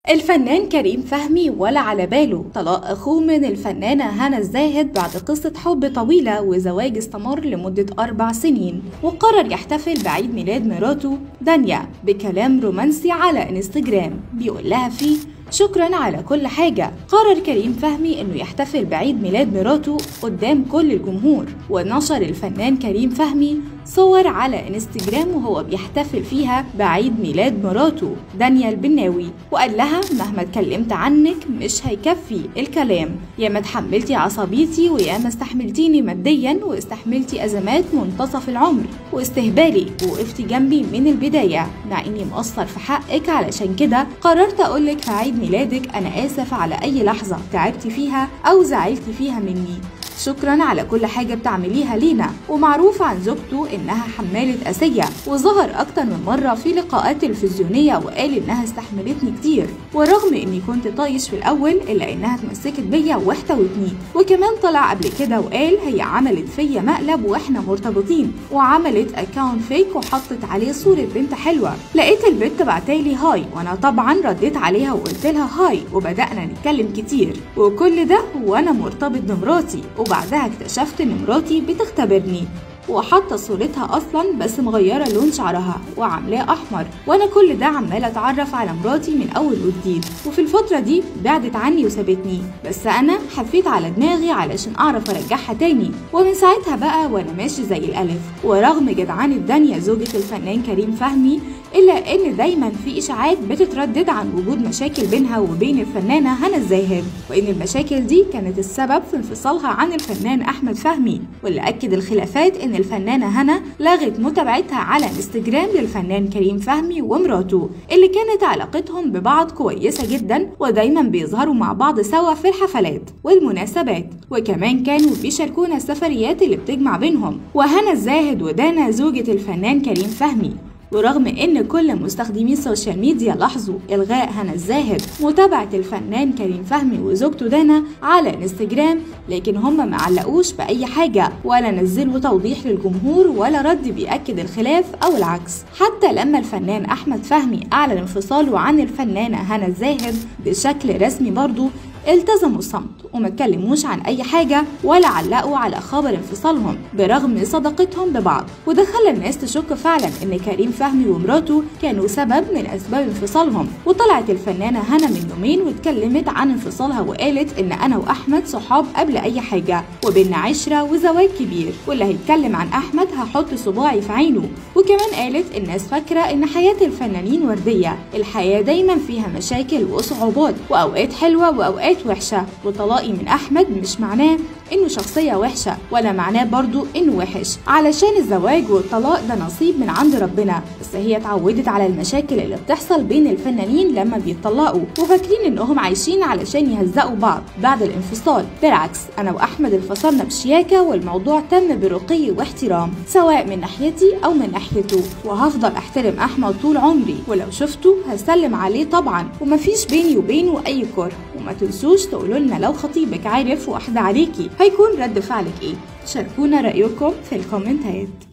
الفنان كريم فهمي ولا على باله طلاق أخوه من الفنانة هنا الزاهد بعد قصة حب طويلة وزواج استمر لمدة أربع سنين وقرر يحتفل بعيد ميلاد مراته دانيا بكلام رومانسي على انستجرام بيقول لها فيه شكرا على كل حاجة قرر كريم فهمي انه يحتفل بعيد ميلاد مراته قدام كل الجمهور ونشر الفنان كريم فهمي صور على انستجرام وهو بيحتفل فيها بعيد ميلاد مراته دانيا البناوي وقال لها مهما اتكلمت عنك مش هيكفي الكلام يا ما تحملتي عصبيتي ويا ما استحملتيني ماديا واستحملتي ازمات منتصف العمر واستهبالي ووقفتي جنبي من البداية مع اني مقصر في حقك علشان كده قررت اقولك في عيد ميلادك انا اسف على اي لحظة تعبتي فيها او زعلتي فيها مني شكرا على كل حاجة بتعمليها لينا ومعروف عن زوجته إنها حمالة أسية وظهر أكتر من مرة في لقاءات تلفزيونية وقال إنها استحملتني كتير ورغم إني كنت طايش في الأول إلا إنها اتمسكت بيا واحتوتني وكمان طلع قبل كده وقال هي عملت فيا مقلب وإحنا مرتبطين وعملت أكاونت فيك وحطت عليه صورة بنت حلوة لقيت البنت بعتالي هاي وأنا طبعا رديت عليها وقلت لها هاي وبدأنا نتكلم كتير وكل ده وأنا مرتبط بمراتي وبعدها اكتشفت ان مراتي بتختبرني وحاطه صورتها اصلا بس مغيره لون شعرها وعاملاه احمر وانا كل ده عماله اتعرف على مراتي من اول وجديد وفي الفتره دي بعدت عني وسابتني بس انا حفيت على دماغي علشان اعرف ارجعها تاني ومن ساعتها بقى وانا ماشي زي الالف ورغم جدعان الدنيا زوجة الفنان كريم فهمي الا ان دايما في اشاعات بتتردد عن وجود مشاكل بينها وبين الفنانه هنا الزاهد وان المشاكل دي كانت السبب في انفصالها عن الفنان احمد فهمي واللي اكد الخلافات ان الفنانه هنا لغت متابعتها على انستجرام للفنان كريم فهمي ومراته اللي كانت علاقتهم ببعض كويسه جدا ودايما بيظهروا مع بعض سوا في الحفلات والمناسبات وكمان كانوا بيشاركونا السفريات اللي بتجمع بينهم وهنا الزاهد ودانا زوجة الفنان كريم فهمي ورغم ان كل مستخدمي السوشيال ميديا لاحظوا الغاء هنا الزاهد متابعه الفنان كريم فهمي وزوجته دانا على انستجرام لكن هم ما علقوش باي حاجه ولا نزلوا توضيح للجمهور ولا رد بياكد الخلاف او العكس حتى لما الفنان احمد فهمي اعلن انفصاله عن الفنانه هنا الزاهد بشكل رسمي برضه التزموا الصمت وما اتكلموش عن اي حاجه ولا علقوا على خبر انفصالهم برغم صداقتهم ببعض وده خلى الناس تشك فعلا ان كريم فهمي ومراته كانوا سبب من اسباب انفصالهم وطلعت الفنانه هنا من يومين واتكلمت عن انفصالها وقالت ان انا واحمد صحاب قبل اي حاجه وبيننا عشره وزواج كبير واللي هيتكلم عن احمد هحط صباعي في عينه وكمان قالت الناس فاكره ان حياه الفنانين ورديه الحياه دايما فيها مشاكل وصعوبات واوقات حلوه واوقات وحشه وطلاقي من احمد مش معناه انه شخصيه وحشه ولا معناه برضو انه وحش علشان الزواج والطلاق ده نصيب من عند ربنا بس هي اتعودت على المشاكل اللي بتحصل بين الفنانين لما بيتطلقوا وفاكرين انهم عايشين علشان يهزقوا بعض بعد الانفصال بالعكس انا واحمد انفصلنا بشياكه والموضوع تم برقي واحترام سواء من ناحيتي او من ناحيته وهفضل احترم احمد طول عمري ولو شفته هسلم عليه طبعا ومفيش بيني وبينه اي كره وما تنسوش تقولوا لنا لو خطيبك عارف واحدة عليكي هيكون رد فعلك ايه شاركونا رأيكم في الكومنتات